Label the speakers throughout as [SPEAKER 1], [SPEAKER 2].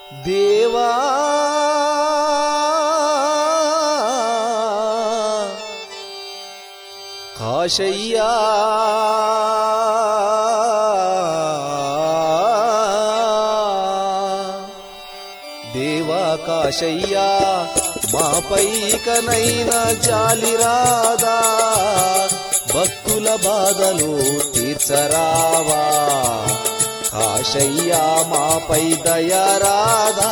[SPEAKER 1] దేవా కాశయ్యా దేవా కాశయ్యా మాపై కనైనా జాలి రాదా భక్తుల బాధలు తీర్చరావా కాశయ్యా మాపై దయరాదా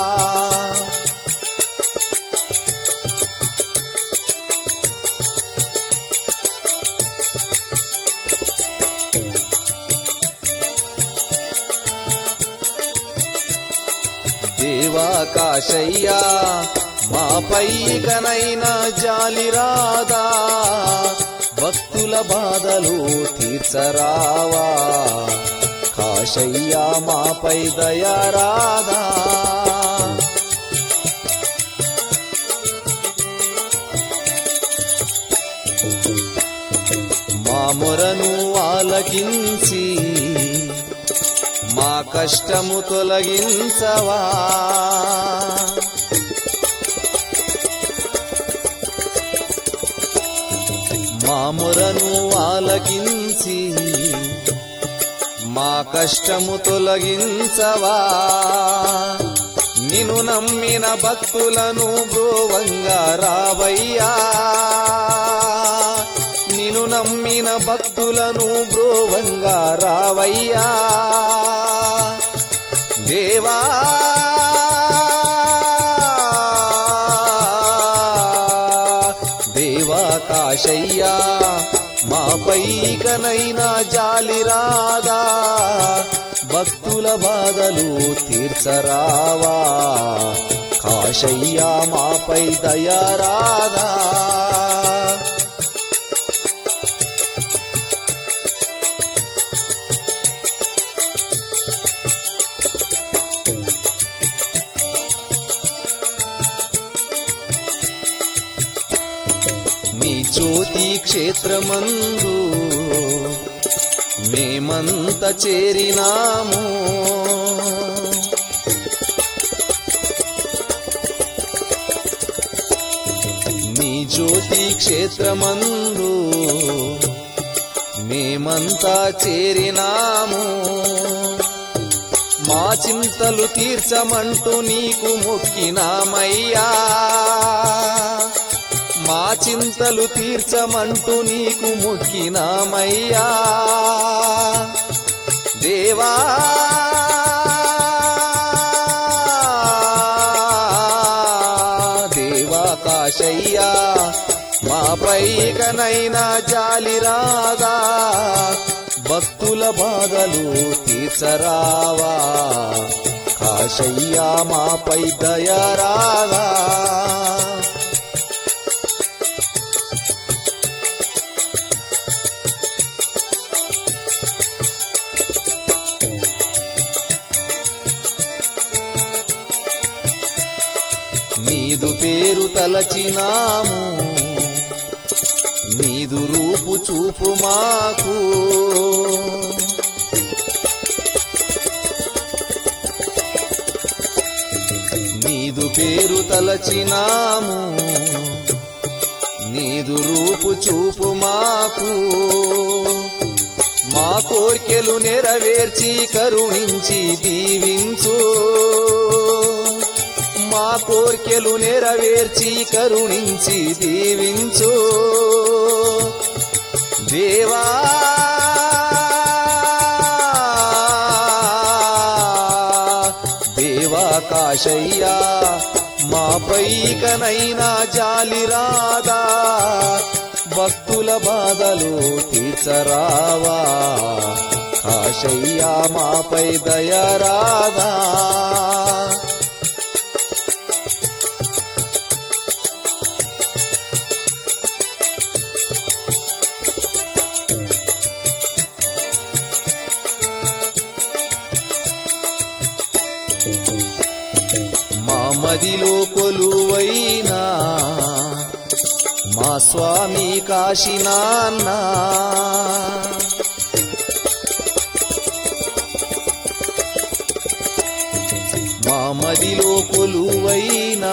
[SPEAKER 1] దేవా కాశయ్యా మాపై కనైనా జాలి రాదా భక్తుల బాధలు తీర్చరావా కాశయ్యా మాపై దయరాదా మా మొరను ఆలకించి మా కష్టము తొలగించవా మా మొరను ఆలకించి మా కష్టము తొలగించవా నిన్ను నమ్మిన భక్తులను బ్రోవంగా రావయ్యా నిన్ను నమ్మిన భక్తులను బ్రోవంగా రావయ్యా దేవా దేవా కాశయ్యా మాపై కనైనా జాలి రాదా భక్తుల బాధలు తీర్చరావా కాశయ్యా మాపై దయరాదా నీ జ్యోతి క్షేత్రమందు మేమంత చేరినాము నీ జ్యోతి క్షేత్రమందు మేమంతా చేరినాము మా చింతలు తీర్చమంటూ నీకు మొక్కినామయ్యా మా చింతలు తీర్చమంటూ నీకు మొక్కినామయ్యా దేవా దేవా కాశయ్యా మాపై కనైనా జాలి రాదా భక్తుల బాధలు తీర్చరావా కాశయ్యా మాపై దయరాదా నీదు పేరు తలచినాము నీదు రూపు చూపు మాకు నీదు పేరు తలచినాము నీదు రూపు చూపు మాకు మా కోర్కెలు నెరవేర్చి కరుణించి దీవించు మా కోర్కెలు నెరవేర్చి కరుణించి దీవించు దేవా దేవా కాశయ్యా మాపై కనైనా జాలి రాదా భక్తుల బాధలు తీర్చరావా కాశయ్యా మాపై దయరాదా మా మదిలో కొలువైనా మా స్వామి కాశీనాన్న మా మదిలో కొలువైనా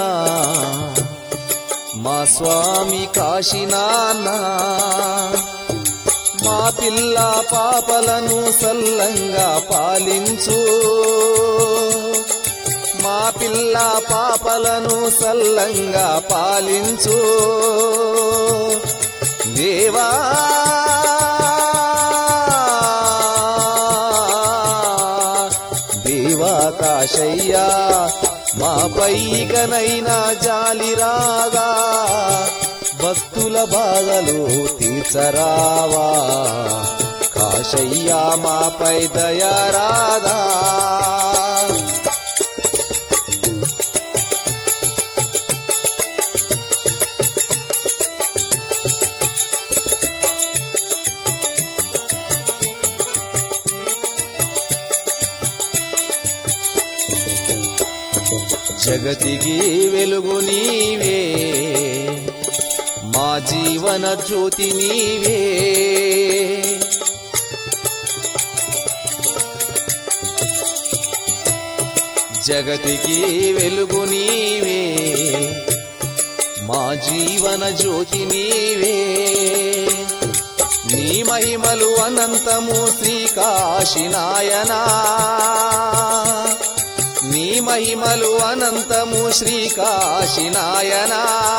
[SPEAKER 1] మా స్వామి కాశీనాన్న మా పిల్ల పాపలను సల్లంగా పాలించు మా పిల్ల పాపలను సల్లంగా పాలించు దేవా దేవాకాశయ్యా మాపై కనైనా జాలి రాగా భక్తుల బాధలు తీర్చరావా కాశయ్యా మాపై దయరాదా జగతికి వెలుగు నీవే మా జీవన జ్యోతి నీవే జగతికి వెలుగు నీవే మా జీవన జ్యోతి నీవే నీ మహిమలు అనంతము శ్రీకాశినాయనా నీ మహిమలు అనంతము శ్రీకాశినాయనా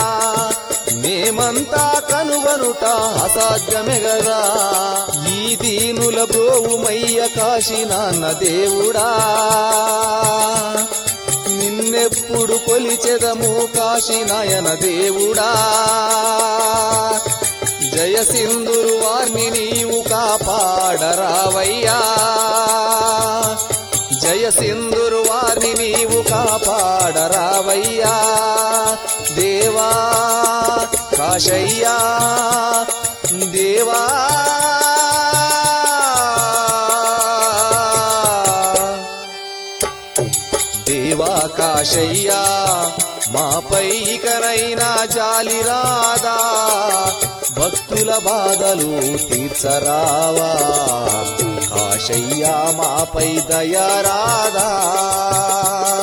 [SPEAKER 1] మేమంతా కనుగొనుట అసాధ్యమే గదా ఈ దీనుల బ్రోవుమయ్య కాశీనాన్న దేవుడా నిన్నెప్పుడు కొలిచెదము కాశీనాయన దేవుడా జయ సింధురు వారిని నీవు కాపాడరావయ్యా జయ సింధురు వారిని నీవు కాపాడరావయ్యా దేవా కాశయ్యా దేవా దేవా కాశయ్యా మాపై ఇకనైనా జాలి రాదా భక్తుల బాధలు తీర్చరావా కాశయ్యా మాపై దయరాదా